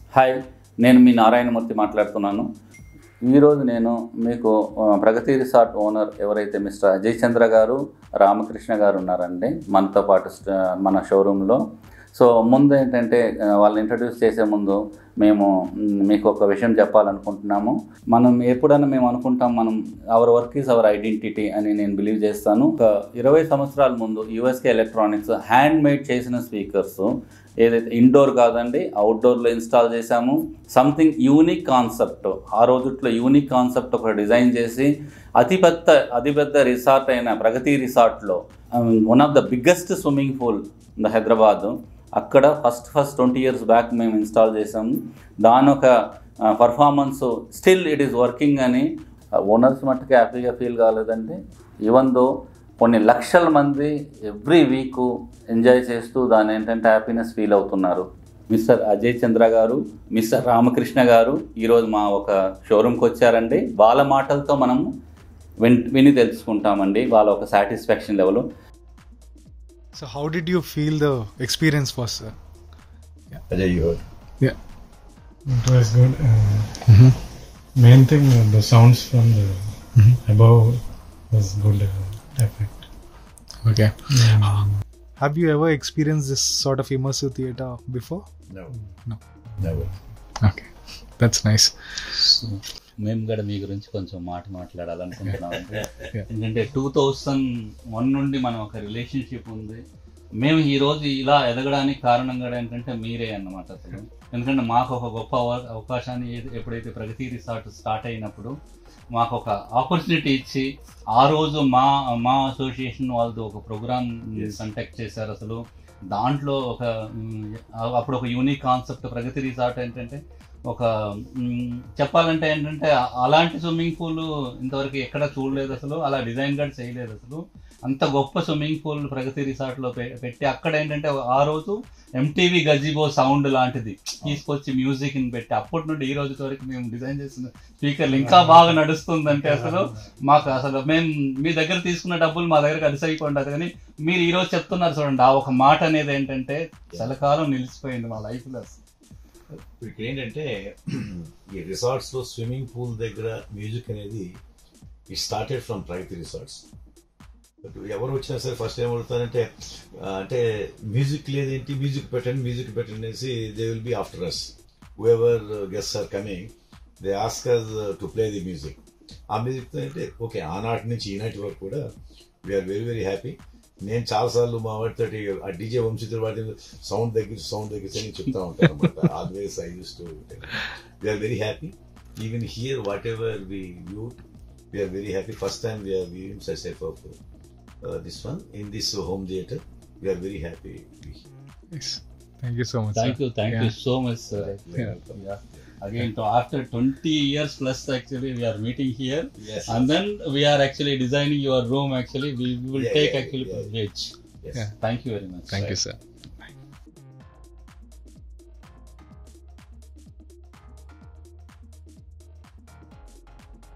Hi నేను మీ నారాయణమూర్తి మాట్లాడుతున్నాను ఈరోజు నేను మీకు ఆ, ప్రగతి రిసార్ట్ ఓనర్ ఎవరైతే మిస్టర్ అజయ్ చంద్ర గారు రామకృష్ణ గారు ఉన్నారండి మనతో పాటు స్ట- మన షోరూంలో సో ముందు ఏంటంటే ఆ, వాళ్ళని ఇంట్రడ్యూస్ చేసే ముందు మేము మ్, మీకు ఒక విషయం చెప్పాలనుకుంటున్నాము మనం ఎప్పుడైనా మేము అనుకుంటాం మనం our work is our identity అని నేను బిలీవ్ చేస్తాను ఒక ఇరవై సంవత్సరాల ముందు యూఎస్కే ఎలక్ట్రానిక్స్ హ్యాండ్ మేడ్ చేసిన స్పీకర్స్ ఏదైతే ఇండోర్ కాదండి అవుట్డోర్లో ఇన్స్టాల్ చేశాము సంథింగ్ యూనిక్ కాన్సెప్ట్ ఆ రోజుట్లో యూనిక్ కాన్సెప్ట్ ఒక డిజైన్ చేసి అతిపెద్ద అతిపెద్ద రిసార్ట్ అయిన ప్రగతి రిసార్ట్లో one of the biggest swimming pool the Hyderabad అక్కడ first first twenty years back మేము ఇన్స్టాల్ చేసాము దాని ఒక performance still it is working అని ఓనర్స్ మట్టుకు హ్యాపీగా ఫీల్ కాలేదండి ఈవెన్ దో కొన్ని లక్షల మంది ఎవ్రీ వీక్ ఎంజాయ్ చేస్తూ దాని ఏంటంటే హ్యాపీనెస్ ఫీల్ అవుతున్నారు మిస్టర్ అజయ్ చంద్ర గారు మిస్టర్ రామకృష్ణ గారు ఈరోజు మా ఒక షోరూమ్కి వచ్చారండి వాళ్ళ మాటలతో మనము విన్ విని తెలుసుకుంటామండి వాళ్ళ ఒక satisfaction level So, how did you feel the experience was, sir? Ajay, you heard. Yeah. It was good. Uh, Main thing, uh, the sounds from the above was good uh, effect. Okay. Have you ever experienced this sort of immersive theater before? No. No. Never. Okay. That's nice. మేము కూడా మీ గురించి కొంచెం మాట మాట్లాడాలనుకుంటున్నాం Yeah. ఎందుకంటే two thousand one నుండి మనం ఒక రిలేషన్షిప్ ఉంది మేము ఈ రోజు ఇలా ఎదగడానికి కారణం కూడా ఏంటంటే మీరే అన్నమాట అసలు ఎందుకంటే మాకు ఒక గొప్ప అవ- అవకాశాన్ని ఏది- ఎప్పుడైతే ప్రగతి రిసార్ట్ స్టార్ట్ అయినప్పుడు మాకు ఒక ఆపర్చునిటీ ఇచ్చి ఆ రోజు మా మా అసోసియేషన్ వాళ్ళతో ఒక ప్రోగ్రామ్ కండక్ట్ చేశారు అసలు దాంట్లో ఒక మ్, అప్పుడు ఒక యూనిక్ కాన్సెప్ట్ ప్రగతి రిసార్ట్ ఏంటంటే ఒక మ్, చెప్పాలంటే ఏంటంటే అ- అలాంటి స్విమ్మింగ్ పూల్ ఇంతవరకు ఎక్కడ చూడలేదు అసలు అలా డిజైన్ కూడా చేయలేదు అసలు అంత గొప్ప స్విమ్మింగ్ పూల్ ప్రగతి రిసార్ట్ లో పె- పెట్టి అక్కడ ఏంటంటే ఆ రోజు ఎంటీవీ గజిబో సౌండ్ లాంటిది తీసుకొచ్చి మ్యూజిక్ ని పెట్టి అప్పటి నుండి ఈ రోజు వరకు మేము డిజైన్ చేసిన స్పీకర్లు ఇంకా బాగా నడుస్తుందంటే అసలు మాకు అసలు మేము మీ దగ్గర తీసుకున్న డబ్బులు మా దగ్గర కలిసి అయిపోయింది కానీ మీరు ఈ రోజు చెప్తున్నారు చూడండి ఆ ఒక మాట అనేది ఏంటంటే చలకాలం నిలిచిపోయింది మా లైఫ్ లో ఇక్కడ ఏంటంటే ఈ రిసార్ట్స్ లో స్విమ్మింగ్ పూల్ దగ్గర మ్యూజిక్ అనేది it started from Pragati resorts but ఎవరు వచ్చినా సరే ఫస్ట్ ఏం అడుగుతారంటే ఆ, అంటే మ్యూజిక్ లేదేంటి మ్యూజిక్ పెట్టండి మ్యూజిక్ పెట్టండి అనేసి they will be after us whoever guest are coming they ask us to play the music ఆ మ్యూజిక్ అంటే ఓకే ఆనాటి నుంచి ఈనాటి వరకు కూడా వీఆర్ వెరీ వెరీ హ్యాపీ నేను చాలాసార్లు మా వాటితోటి ఆ డీజే వంశీతో వాటి సౌండ్ తగ్గించి సౌండ్ తగ్గించి అని చెప్తా ఉంటాను అనమాట always I use to we are very happy even here whatever we used we are very happy first time we are viewing such type of this one in this home theatre we are very happy Nice. Thank you so much. Thank sir. you, thank Yeah. you so much, sir. Yeah. Yeah. Again, so after 20 years plus, actually, we are meeting here, Yes. and then we are actually designing your room. Actually, we will Yeah, take yeah, actually yeah. privilege. Yes. Yeah. Thank you very much. Thank you, sir.